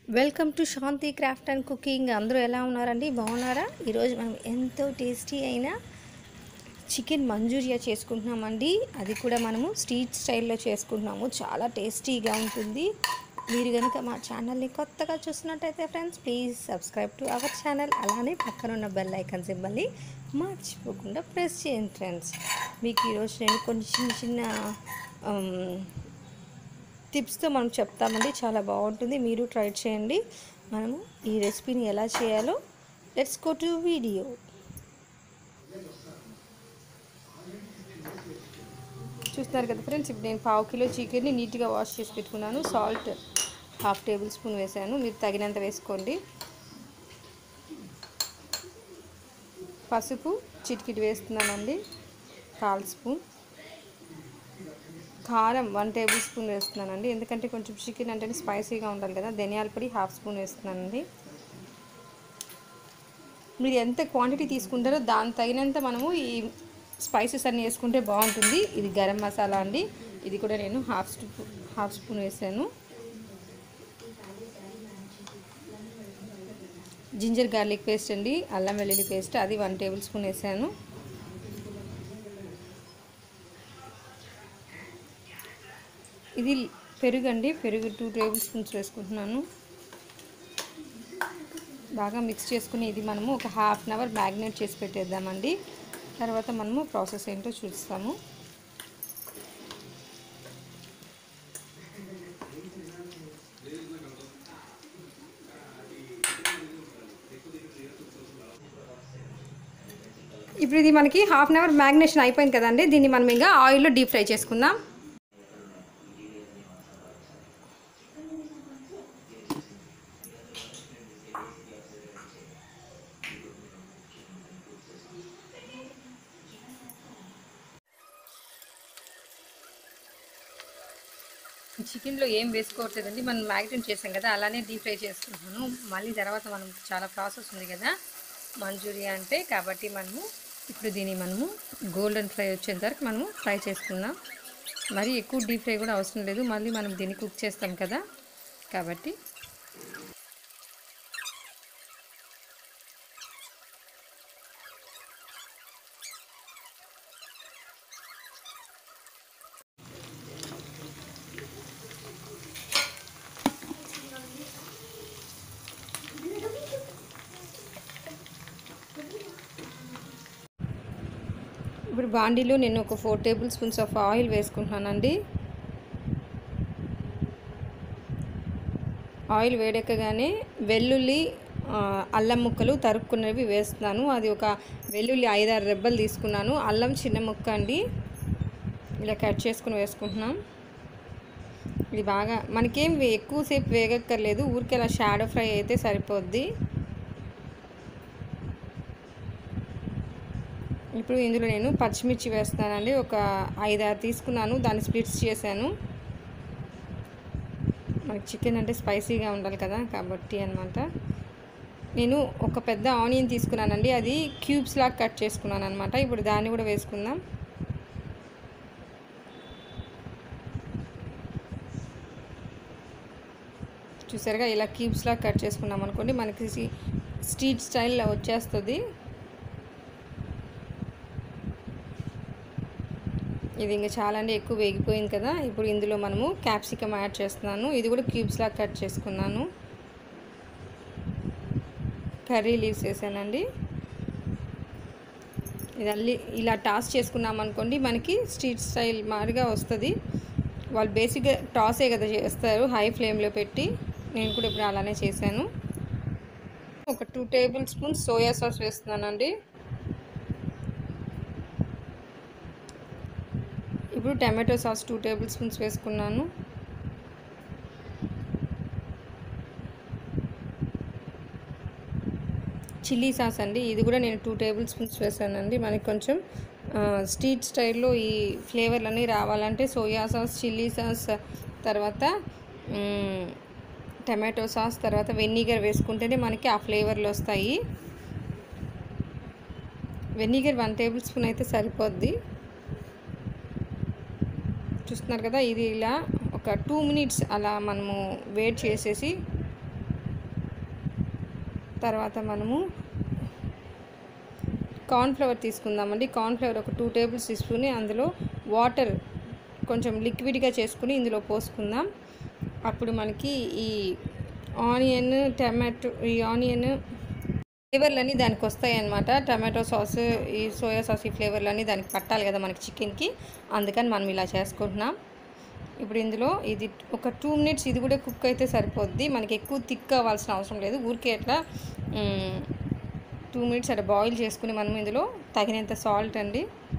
welcome to Shanti craft and cooking అందరూ ఎలా ఉన్నారండి బాగున్నారా ఈరోజు మనం ఎంతో టేస్టీ అయిన చికెన్ మంచూరియా చేసుకుంటున్నామండి అది కూడా మనము స్ట్రీట్ స్టైల్లో చేసుకుంటున్నాము చాలా టేస్టీగా ఉంటుంది మీరు కనుక మా ఛానల్ని కొత్తగా చూస్తున్నట్టయితే friends please subscribe to our channel అలానే పక్కన ఉన్న బెల్ ఐకాన్ సింబల్ని మర్చిపోకుండా ప్రెస్ చేయండి ఫ్రెండ్స్ మీకు ఈరోజు నేను కొన్ని చిన్న చిన్న ఆమ్, టిప్స్తో మనం చెప్తామండి చాలా బాగుంటుంది మీరు ట్రై చేయండి మనము ఈ రెసిపీని ఎలా చేయాలో లెట్స్ గో టు వీడియో చూస్తున్నారు కదా ఫ్రెండ్స్ ఇప్పుడు నేను పావు కిలో చికెన్ని నీట్గా వాష్ చేసి పెట్టుకున్నాను సాల్ట్ హాఫ్ టేబుల్ స్పూన్ వేసాను మీరు తగినంత వేసుకోండి పసుపు చిటికిటి వేస్తున్నానండి కాల్ స్పూన్ కారం వన్ టేబుల్ స్పూన్ వేస్తున్నానండి ఎందుకంటే కొంచెం చికెన్ అంటే స్పైసీగా ఉండాలి కదా ధనియాల పొడి హాఫ్ స్పూన్ వేస్తున్నానండి మీరు ఎంత క్వాంటిటీ తీసుకుంటారో దాని తగినంత మనము ఈ స్పైసెస్ అన్నీ వేసుకుంటే బాగుంటుంది ఇది గరం మసాలా అండి ఇది కూడా నేను హాఫ్ స్పూ హాఫ్ స్పూన్ వేసాను జింజర్ గార్లిక్ పేస్ట్ అండి అల్లం వెల్లుల్లి పేస్ట్ అది వన్ టేబుల్ స్పూన్ వేసాను ఇది పెరుగు అండి పెరుగు టూ టేబుల్ స్పూన్స్ వేసుకుంటున్నాను బాగా మిక్స్ చేసుకుని ఇది మనము ఒక హాఫ్ అన్ అవర్ మ్యాగ్నేట్ చేసి పెట్టేద్దామండి తర్వాత మనము ప్రాసెస్ ఏంటో చూస్తాము ఇప్పుడు ఇది మనకి హాఫ్ అన్ అవర్ మ్యాగ్నేషన్ అయిపోయింది కదండి దీన్ని మనం ఇంకా ఆయిల్లో డీప్ ఫ్రై చేసుకుందాం చికెన్లో ఏం వేసుకోవట్లేదండి మనం మ్యాగ్నేట్ చేసాం కదా అలానే డీప్ ఫ్రై చేసుకుంటున్నాను మళ్ళీ తర్వాత మనం చాలా ప్రాసెస్ ఉంది కదా మంచూరియా అంటే కాబట్టి మనము ఇప్పుడు దీన్ని మనము గోల్డెన్ ఫ్రై వచ్చేంత వరకు మనము ఫ్రై చేసుకుందాం మరి ఎక్కువ డీప్ ఫ్రై కూడా అవసరం లేదు మళ్ళీ మనం దీన్ని కుక్ చేస్తాం కదా కాబట్టి ఇప్పుడు బాండీలో నేను ఒక four tablespoons of oil వేసుకుంటున్నానండి ఆయిల్ వేడెక్కగానే వెల్లుల్లి ఆ, అల్లం ముక్కలు తరుక్కున్నవి వేస్తున్నాను అది ఒక వెల్లుల్లి ఐదారు రెబ్బలు తీసుకున్నాను అల్లం చిన్న ముక్క అండి ఇలా కట్ చేసుకుని వేసుకుంటున్నాం ఇది బాగా మనకేం వే- ఎక్కువసేపు వేగక్కర్లేదు ఊరికే అలా షాడో ఫ్రై అయితే సరిపోద్ది ఇప్పుడు ఇందులో నేను పచ్చిమిర్చి వేస్తానండి ఒక ఐదారు తీసుకున్నాను దాన్ని స్ప్లిట్స్ చేశాను మనకి చికెన్ అంటే స్పైసీగా ఉండాలి కదా కాబట్టి అనమాట నేను ఒక పెద్ద ఆనియన్ తీసుకున్నానండి అది క్యూబ్స్ లాగా కట్ చేసుకున్నాను అనమాట ఇప్పుడు దాన్ని కూడా వేసుకుందాం చూసారుగా ఇలా క్యూబ్స్ లాగా కట్ చేసుకున్నాం అనుకోండి మనకి స్ట్రీట్ స్టైల్లో వచ్చేస్తుంది ఇది ఇంకా చాలా అంటే ఎక్కువ వేగిపోయింది కదా ఇప్పుడు ఇందులో మనము క్యాప్సికమ్ యాడ్ చేస్తున్నాను ఇది కూడా క్యూబ్స్ లాగా కట్ చేసుకున్నాను కర్రీ లీవ్స్ వేసానండి ఇది అల్లి ఇలా టాస్ చేసుకున్నాం అనుకోండి మనకి స్ట్రీట్ స్టైల్ మాదిరిగా వస్తుంది వాళ్ళు బేసిక్గా టాసే కదా చేస్తారు హై ఫ్లేమ్లో పెట్టి నేను కూడా ఇప్పుడు అలానే చేశాను ఒక two tablespoons soya sauce వేస్తున్నానండి ఇప్పుడు tomato sauce two tablespoons వేసుకున్నాను చిల్లీ సాస్ అండి ఇది కూడా నేను టూ టేబుల్ స్పూన్స్ వేసానండి మనకి కొంచెం ఆ, స్ట్రీట్ స్టైల్లో ఈ ఫ్లేవర్లన్నీ రావాలంటే సోయా సాస్ చిల్లీ సాస్ తర్వాత మ్, టమాటో సాస్ తర్వాత వెనిగర్ వేసుకుంటేనే మనకి ఆ ఫ్లేవర్లు వస్తాయి వెనిగర్ వన్ టేబుల్ స్పూన్ అయితే సరిపోద్ది చూస్తున్నారు కదా ఇది ఇలా ఒక టూ మినిట్స్ అలా మనము వెయిట్ చేసేసి తర్వాత మనము కార్న్ఫ్లవర్ తీసుకుందామండి కార్న్ఫ్లవర్ ఒక టూ టేబుల్ స్పూన్ అందులో వాటర్ కొంచెం లిక్విడ్గా చేసుకుని ఇందులో పోసుకుందాం అప్పుడు మనకి ఈ ఆనియన్ టమాటో ఈ ఆనియన్ ఫ్లేవర్లన్నీ దానికి వస్తాయి అన్నమాట టమాటో సాస్ ఈ సోయా సాస్ ఈ ఫ్లేవర్లన్నీ దానికి పట్టాలి కదా మనకి చికెన్కి అందుకని మనం ఇలా చేసుకుంటున్నాం ఇప్పుడు ఇందులో ఇది ఒక టూ మినిట్స్ ఇది కూడా కుక్ అయితే సరిపోద్ది మనకి ఎక్కువ థిక్ అవ్వాల్సిన అవసరం లేదు ఊరికే అట్లా టూ మినిట్స్ అట్లా బాయిల్ చేసుకుని మనం ఇందులో తగినంత సాల్ట్ అండి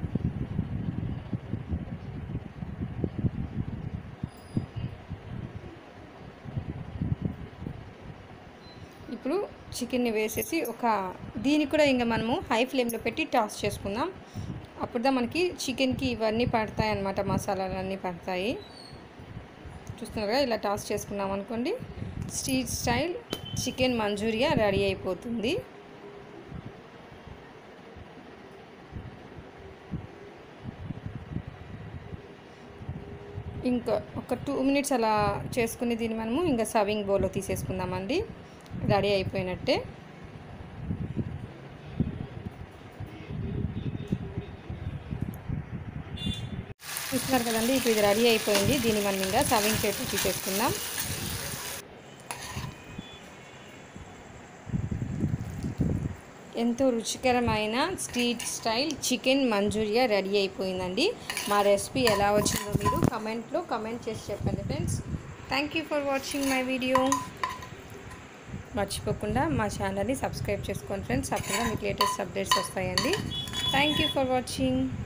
ఇప్పుడు చికెన్ని వేసేసి ఒక దీనికి కూడా ఇంకా మనము హై ఫ్లేమ్లో పెట్టి టాస్ చేసుకుందాం అప్పుడుదా మనకి చికెన్కి ఇవన్నీ పడతాయి అన్నమాట మసాలాలన్నీ పడతాయి చూస్తున్నారుగా ఇలా టాస్ చేసుకున్నాం అనుకోండి street style chicken manchurian ready అయిపోతుంది ఇంకా ఒక టూ మినిట్స్ అలా చేసుకుని దీన్ని మనము ఇంకా సర్వింగ్ బౌల్లో తీసేసుకుందామండి రెడీ అయిపోయినట్టే చూస్తున్నారు కదండి ఇప్పుడు ఇది రెడీ అయిపోయింది దీన్ని మనం ఇంకా సర్వింగ్ ప్లేట్లో తీసేసుకుందాం ఎంతో రుచికరమైన street style chicken manchurian ready అయిపోయిందండి మా రెసిపీ ఎలా వచ్చిందో మీరు కమెంట్లో కమెంట్ చేసి చెప్పండి friends thank you for watching my video మర్చిపోకుండా మా ఛానల్ని సబ్స్క్రైబ్ చేసుకోండి ఫ్రెండ్స్ అప్పుడు మీకు లేటెస్ట్ అప్డేట్స్ వస్తాయండి థ్యాంక్ యూ ఫర్ వాచింగ్